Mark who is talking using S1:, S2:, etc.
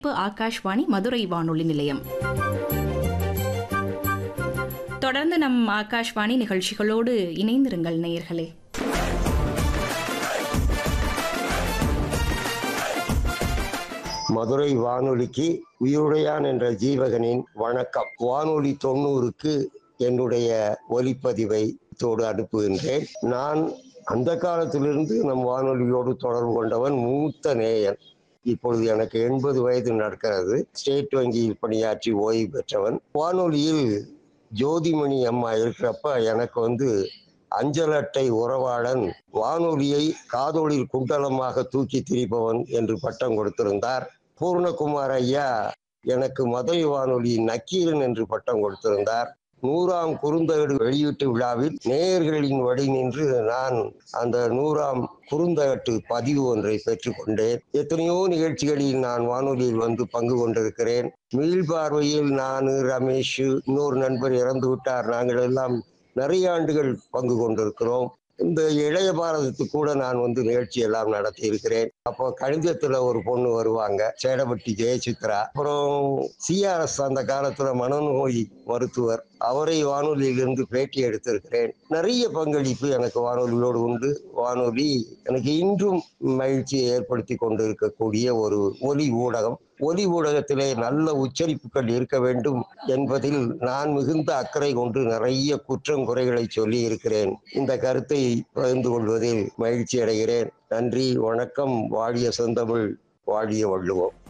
S1: ஆகாஷ்வாணி மதுரை வானொலி நிலையம் தொடர்ந்து நம் ஆகாஷ்வாணி நிகழ்ச்சிகளோடு இணைந்திருங்கள் நேயர்களே
S2: மதுரை வானொலிக்கு உயிருடையான் என்ற ஜீவகனின் வணக்கம் வானொலி தொண்ணூறுக்கு என்னுடைய ஒலிப்பதிவை தோடு அனுப்புகின்றேன் நான் அந்த காலத்திலிருந்து நம் வானொலியோடு தொடர்பு கொண்டவன் மூத்த நேயன் இப்பொழுது எனக்கு எண்பது வயது நடக்கிறது ஸ்டேட் வங்கியில் பணியாற்றி ஓய்வு பெற்றவன் வானொலியில் ஜோதிமணி அம்மா இருக்கிறப்ப எனக்கு வந்து அஞ்சல் அட்டை உறவாளன் வானொலியை காதோளில் குண்டலமாக தூக்கி திரிப்பவன் என்று பட்டம் கொடுத்திருந்தார் பூர்ணகுமார் ஐயா எனக்கு மதுரை வானொலி நக்கீரன் என்று பட்டம் கொடுத்திருந்தார் நூறாம் குறுந்தகடு வெளியீட்டு விழாவில் நேயர்களின் வழி நின்று நான் அந்த நூறாம் குறுந்தகட்டு பதிவு ஒன்றை பெற்றுக்கொண்டேன் எத்தனையோ நிகழ்ச்சிகளில் நான் வானொலியில் வந்து பங்கு கொண்டிருக்கிறேன் மீள்பார்வையில் நான் ரமேஷ் இன்னொரு நண்பர் இறந்து விட்டார் நாங்கள் எல்லாம் நிறைய ஆண்டுகள் பங்கு கொண்டிருக்கிறோம் இந்த இளைய பாரதத்துக்கு கூட நான் வந்து நிகழ்ச்சி எல்லாம் நடத்தி இருக்கிறேன் அப்போ கணிதத்துல ஒரு பொண்ணு வருவாங்க சேடப்பட்டி ஜெயசித்ரா அப்புறம் சிஆர்எஸ் அந்த காலத்துல மனநோய் மருத்துவர் அவரை வானொலியிலிருந்து பேட்டி எடுத்திருக்கிறேன் நிறைய பங்களிப்பு எனக்கு வானொலியோடு உண்டு வானொலி எனக்கு இன்றும் மகிழ்ச்சியை ஏற்படுத்தி கொண்டிருக்கக்கூடிய ஒரு ஒலி ஊடகம் ஒலி ஊடகத்திலே நல்ல உச்சரிப்புகள் இருக்க வேண்டும் என்பதில் நான் மிகுந்த அக்கறை கொண்டு நிறைய குற்றம் குறைகளை சொல்லி இருக்கிறேன் இந்த கருத்தை பகிர்ந்து கொள்வதில் மகிழ்ச்சி அடைகிறேன் நன்றி வணக்கம் வாழிய செந்தமிழ் வாழிய வள்ளுவோம்